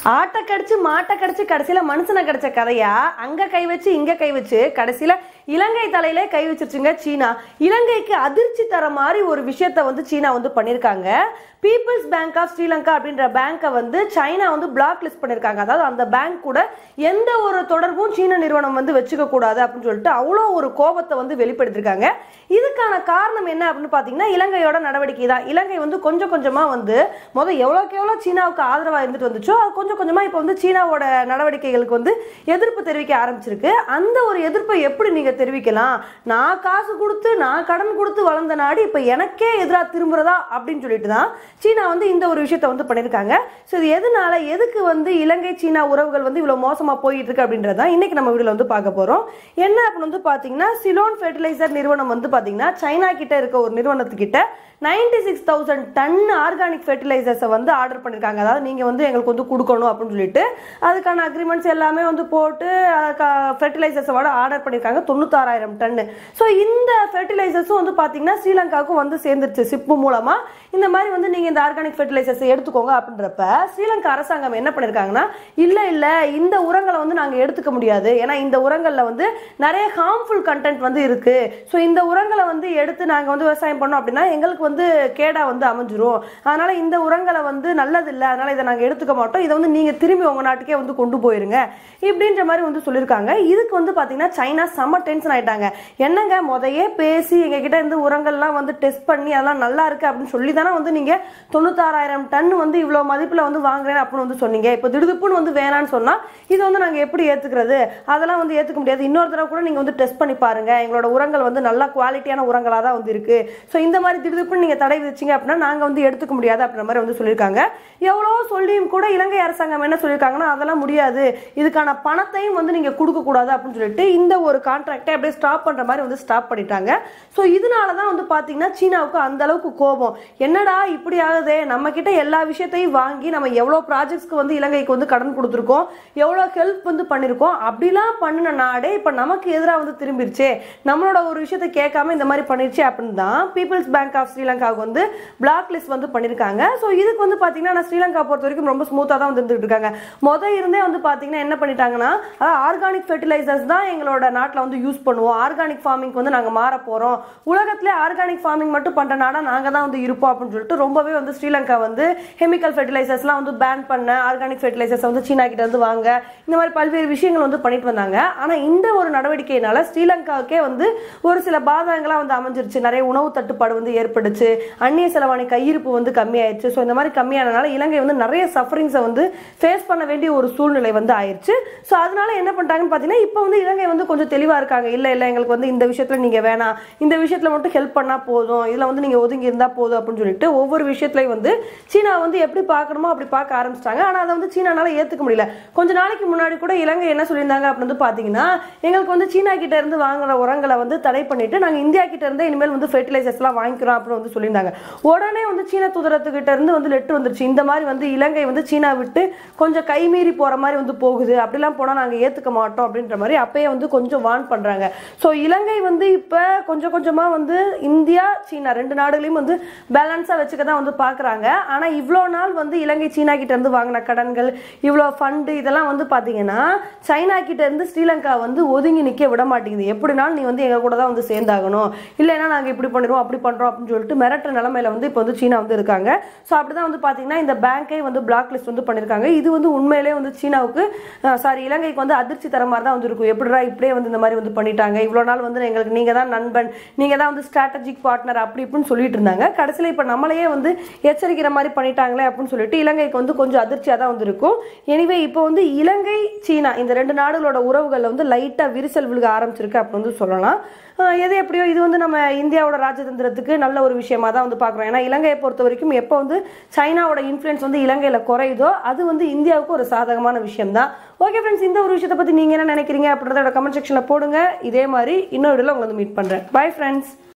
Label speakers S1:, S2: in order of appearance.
S1: ஆட்டை கடிச்சு மாட்டை கடிச்சு கடைசியில மனுஷனை கடிச்ச கதையா அங்க கை வச்சு இங்க கை வச்சு கடைசியில இலங்கை தலையிலே கை வச்சிருச்சுங்க சீனா இலங்கைக்கு அதிர்ச்சி தர மாதிரி ஒரு விஷயத்த வந்து சீனா வந்து பண்ணியிருக்காங்க பீப்புள்ஸ் பேங்க் ஆஃப் ஸ்ரீலங்கா அப்படின்ற பேங்கை வந்து சைனா வந்து பிளாக் லிஸ்ட் பண்ணியிருக்காங்க அதாவது அந்த பேங்க் கூட எந்த ஒரு தொடர்பும் சீன நிறுவனம் வந்து வச்சுக்க கூடாது அப்படின்னு சொல்லிட்டு அவ்வளோ ஒரு கோபத்தை வந்து வெளிப்படுத்திருக்காங்க இதுக்கான காரணம் என்ன அப்படின்னு பார்த்தீங்கன்னா இலங்கையோட நடவடிக்கை தான் இலங்கை வந்து கொஞ்சம் கொஞ்சமாக வந்து முதல் எவ்வளோக்கு எவ்வளோ சீனாவுக்கு ஆதரவாக இருந்துட்டு வந்துச்சோ அது கொஞ்சம் கொஞ்சமாக இப்போ வந்து சீனாவோட நடவடிக்கைகளுக்கு வந்து எதிர்ப்பு தெரிவிக்க ஆரம்பிச்சிருக்கு அந்த ஒரு எதிர்ப்பை எப்படி நீங்கள் தெரிவிக்கலாம் நான் காசு கொடுத்து நான் கடன் கொடுத்து வளர்ந்த நாடு இப்போ எனக்கே எதிராக திரும்புறதா அப்படின்னு சொல்லிட்டு தான் சீனா வந்து இந்த ஒரு விஷயத்தை வந்து பண்ணியிருக்காங்க ஸோ இது எதனால எதுக்கு வந்து இலங்கை சீனா உறவுகள் வந்து இவ்வளோ மோசமாக போயிட்டு இருக்கு அப்படின்றத இன்னைக்கு நம்ம வீடியோவில் வந்து பார்க்க போகிறோம் என்ன அப்படின்னு வந்து பார்த்தீங்கன்னா சிலோன் ஃபெர்டிலைசர் நிறுவனம் வந்து பார்த்தீங்கன்னா சைனா கிட்ட இருக்க ஒரு நிறுவனத்துக்கிட்ட ninety six thousand ton organic ஃபெர்டிலைசர்ஸை வந்து ஆர்டர் பண்ணியிருக்காங்க அதாவது நீங்கள் வந்து எங்களுக்கு வந்து கொடுக்கணும் அப்படின்னு சொல்லிட்டு அதுக்கான அக்ரிமெண்ட்ஸ் எல்லாமே வந்து போட்டு ஃபெர்டிலைசர்ஸோட ஆர்டர் பண்ணியிருக்காங்க தொண்ணூத்தாறாயிரம் டன்னு ஸோ இந்த ஃபெர்டிலைசர்ஸும் வந்து பார்த்தீங்கன்னா ஸ்ரீலங்காவுக்கும் வந்து சேர்ந்துருச்சு சிப்பு மூலமாக இந்த மாதிரி வந்து நீங்கள் இந்த ஆர்கானிக் ஃபெர்டிலைசர்ஸை எடுத்துக்கோங்க அப்படின்றப்ப ஸ்ரீலங்கா அரசாங்கம் என்ன பண்ணியிருக்காங்கன்னா இல்லை இல்லை இந்த உரங்களை வந்து நாங்கள் எடுத்துக்க முடியாது ஏன்னா இந்த உரங்களில் வந்து நிறைய ஹார்ம்ஃபுல் கண்டென்ட் வந்து இருக்குது ஸோ இந்த உரங்களை வந்து எடுத்து நாங்கள் வந்து விவசாயம் பண்ணோம் அப்படின்னா எங்களுக்கு வந்து கேடா வந்து அமைஞ்சிரும் அதனால இந்த உரங்களை வந்து நல்லது இல்லை அதனால இதை நாங்கள் எடுத்துக்க மாட்டோம் இதை வந்து நீங்கள் திரும்பி உங்கள் நாட்டுக்கே வந்து கொண்டு போயிருங்க இப்படின்ற மாதிரி வந்து சொல்லியிருக்காங்க இதுக்கு வந்து பார்த்தீங்கன்னா சைனா செம்ம டென்ஷன் ஆயிட்டாங்க என்னங்க முதையே பேசி எங்ககிட்ட இருந்து உரங்கள்லாம் வந்து டெஸ்ட் பண்ணி அதெல்லாம் நல்லா இருக்கு அப்படின்னு சொல்லி தானே வந்து நீங்கள் தொண்ணூத்தாறாயிரம் டன் வந்து இவ்வளோ மதிப்பில் வந்து வாங்குறேன் அப்படின்னு வந்து சொன்னீங்க இப்போ திடுதுப்புன்னு வந்து வேணான்னு சொன்னால் இதை வந்து நாங்கள் எப்படி ஏற்றுக்கிறது அதெல்லாம் வந்து ஏற்றுக்க முடியாது இன்னொரு தடவை கூட நீங்கள் வந்து டெஸ்ட் பண்ணி பாருங்க எங்களோட உரங்கள் வந்து நல்லா குவாலிட்டியான உரங்களாக தான் வந்து இருக்கு ஸோ இந்த மாதிரி திடுதுப்புன்னு நீங்கள் தடை விதிச்சிங்க அப்படின்னா நாங்கள் வந்து எடுத்துக்க முடியாது அப்படின்ற மாதிரி வந்து சொல்லியிருக்காங்க எவ்வளோ சொல்லியும் கூட இலங்கை அரசாங்கம் என்ன சொல்லியிருக்காங்கன்னா அதெல்லாம் முடியாது இதுக்கான பணத்தையும் வந்து நீங்கள் கொடுக்கக்கூடாது அப்படின்னு சொல்லிட்டு இந்த ஒரு கான்ட்ராக்டை அப்படியே ஸ்டாப் பண்ணுற மாதிரி வந்து ஸ்டாப் பண்ணிட்டாங்க ஸோ இதனால தான் வந்து பார்த்தீங்கன்னா சீனாவுக்கு அந்த அளவுக்கு கோபம் என்னடா இப்படி ஆகுதே நம்ம கிட்ட எல்லா விஷயத்தையும் வாங்கி நம்ம எவ்வளோ ப்ராஜெக்ட்ஸ்க்கு வந்து இலங்கைக்கு வந்து கடன் கொடுத்துருக்கோம் எவ்வளோ ஹெல்ப் வந்து பண்ணியிருக்கோம் அப்படிலாம் பண்ணின நாடே இப்போ நமக்கு எதிராக வந்து திரும்பிருச்சே நம்மளோட ஒரு விஷயத்தை கேட்காம இந்த மாதிரி பண்ணிருச்சு அப்படின்னு தான் பீப்புள்ஸ் பேங்க் ஆஃப் ஸ்ரீலங்காவுக்கு வந்து பிளாக் லிஸ்ட் வந்து பண்ணியிருக்காங்க ஸோ இதுக்கு வந்து பார்த்தீங்கன்னா நான் ஸ்ரீலங்கா பொறுத்த வரைக்கும் ரொம்ப ஸ்மூத்தாக தான் வந்து இருந்துட்டு இருக்காங்க மொதல் இருந்தே வந்து பார்த்தீங்கன்னா என்ன பண்ணிட்டாங்கன்னா ஆர்கானிக் ஃபெர்டிலைசர்ஸ் தான் எங்களோட நாட்டில் வந்து யூஸ் பண்ணுவோம் ஆர்கானிக் ஃபார்மிங்க்கு வந்து நாங்கள் மாற போகிறோம் உலகத்திலே ஆர்கானிக் ஃபார்மிங் மட்டும் பண்ணுற நாடாக நாங்கள் தான் வந்து இருப்போம் அப்படின்னு சொல்லிட்டு ரொம்பவே வந்து ஸ்ரீலங்கா வந்து கெமிக்கல் ஃபெர்டிலைசர்ஸ்லாம் வந்து பேன் பண்ண ஆர்கானிக் ஃபெர்டிலைசர்ஸ் வந்து சீனா கிட்ட இருந்து வாங்க இந்த மாதிரி பல்வேறு விஷயங்கள் வந்து பண்ணிட்டு வந்தாங்க ஆனால் இந்த ஒரு நடவடிக்கையினால ஸ்ரீலங்காவுக்கே வந்து ஒரு சில பாதகங்களாக வந்து அமைஞ்சிருச்சு நிறைய உணவு தட்டுப்பாடு வந்து ஏற்பட்டுச்சு அந்நிய செலவாணி கையிருப்பு வந்து கம்மியாயிருச்சு ஸோ இந்த மாதிரி கம்மியானனால இலங்கை வந்து நிறைய சஃபரிங்ஸை வந்து ஃபேஸ் பண்ண வேண்டிய ஒரு சூழ்நிலை வந்து ஆயிருச்சு ஸோ அதனால என்ன பண்ணிட்டாங்கன்னு பார்த்தீங்கன்னா இப்போ வந்து இலங்கை வந்து கொஞ்சம் தெளிவாக இருக்காங்க இல்லை இல்லை எங்களுக்கு வந்து இந்த விஷயத்தில் நீங்கள் வேணாம் இந்த விஷயத்தில் மட்டும் ஹெல்ப் பண்ணால் போதும் இதில் வந்து நீங்கள் ஒதுங்கி இருந்தால் போதும் அப்படின்னு சொல்லிட்டு ஒவ்வொரு விஷயத்துலையும் வந்து சீனா வந்து எப்படி பார்க்கணுமோ அப்படி பார்க்க ஆரம்பிச்சிட்டாங்க ஆனால் அதை வந்து சீனானால ஏற்றுக்க முடியல கொஞ்ச நாளைக்கு முன்னாடி கூட இலங்கை என்ன சொல்லியிருந்தாங்க அப்படின்னு வந்து பார்த்தீங்கன்னா எங்களுக்கு வந்து சீனா கிட்ட இருந்து வாங்குற உரங்களை வந்து தடை பண்ணிட்டு நாங்கள் இந்தியா கிட்ட இருந்து இனிமேல் வந்து ஃபெர்டிலைசர்ஸ்லாம் வாங்கிக்கிறோம் அப்படின்னு வந்து சொல்லியிருந்தாங்க உடனே வந்து சீன தூதரத்துக்கிட்ட இருந்து வந்து லெட்டர் வந்துருச்சு இந்த மாதிரி வந்து இலங்கை வந்து சீனா விட்டு கொஞ்சம் கைமீறி போற மாதிரி வந்து போகுது அப்படிலாம் போனால் நாங்கள் ஏற்றுக்க மாட்டோம் அப்படின்ற மாதிரி அப்பயே வந்து கொஞ்சம் வார்ன் பண்ணுறாங்க ஸோ இலங்கை வந்து இப்போ கொஞ்சம் கொஞ்சமாக வந்து இந்தியா சீனா ரெண்டு நாடுகளையும் வந்து பேலன்ஸாக வச்சுக்க தான் வந்து பார்க்குறாங்க ஆனால் இவ்வளோ நாள் வந்து இலங்கை சீனா கிட்ட இருந்து வாங்கின கடன்கள் இவ்வளோ ஃபண்டு இதெல்லாம் வந்து பார்த்தீங்கன்னா சைனா கிட்ட இருந்து ஸ்ரீலங்கா வந்து ஒதுங்கி நிற்க விட மாட்டேங்குது எப்படினாலும் நீ வந்து எங்கள் கூட தான் வந்து சேர்ந்தாகணும் இல்லைன்னா நாங்கள் இப்படி பண்ணிடுவோம் அப்படி பண்ணுறோம் அப்படின்னு சொல்லிட்டு மிரட்டுற நிலமையில வந்து இப்போ வந்து சீனா வந்து இருக்காங்க ஸோ அப்படி தான் வந்து பார்த்தீங்கன்னா இந்த பேங்கை வந்து பிளாக் லிஸ்ட் வந்து பண்ணியிருக்காங்க இது வந்து உண்மையிலே வந்து சீனாவுக்கு சாரி இலங்கைக்கு வந்து அதிர்ச்சி தர மாதிரி தான் வந்து இருக்கும் எப்படிடா இப்படியே வந்து இந்த மாதிரி வந்து பண்ணிட்டாங்க இவ்வளோ நாள் வந்து எங்களுக்கு நீங்கள் தான் நண்பன் நீங்கள் தான் வந்து ஸ்ட்ராட்டஜிக் பார்ட்னர் அப்படி இப்படின்னு சொல்லிட்டு இருந்தாங்க கடைசியில் இப்போ நம்மளையே வந்து எச்சரிக்கிற மாதிரி பண்ணிட்டாங்களே அப்படின்னு சொல்லிட்டு இலங்கைக்கு வந்து கொஞ்சம் அதிர்ச்சியாக தான் வந்து இருக்கும் எனிவே இப்போ வந்து இலங்கை சீனா இந்த ரெண்டு நாடுகளோட உறவுகளில் வந்து லைட்டாக விரிசல் விழுக ஆரம்பிச்சிருக்கு அப்படின்னு வந்து சொல்லலாம் ஆஹ் எது எப்படியோ இது வந்து நம்ம இந்தியாவோட ராஜதந்திரத்துக்கு நல்ல ஒரு விஷயமா தான் வந்து பார்க்குறோம் ஏன்னா இலங்கையை பொறுத்த வரைக்கும் எப்போ வந்து சைனாவோட இன்ஃப்ளூயன்ஸ் வந்து இலங்கையில் குறையுதோ அது வந்து இந்தியாவுக்கு ஒரு சாதகமான விஷயம் தான் ஓகே ஃப்ரெண்ட்ஸ் இந்த ஒரு விஷயத்தை பற்றி நீங்கள் என்ன நினைக்கிறீங்க அப்படின்றத கமெண்ட் செக்ஷனில் போடுங்க இதே மாதிரி இன்னொரு வீடியோவில் உங்களை வந்து மீட் பண்ணுறேன் பை ஃப்ரெண்ட்ஸ்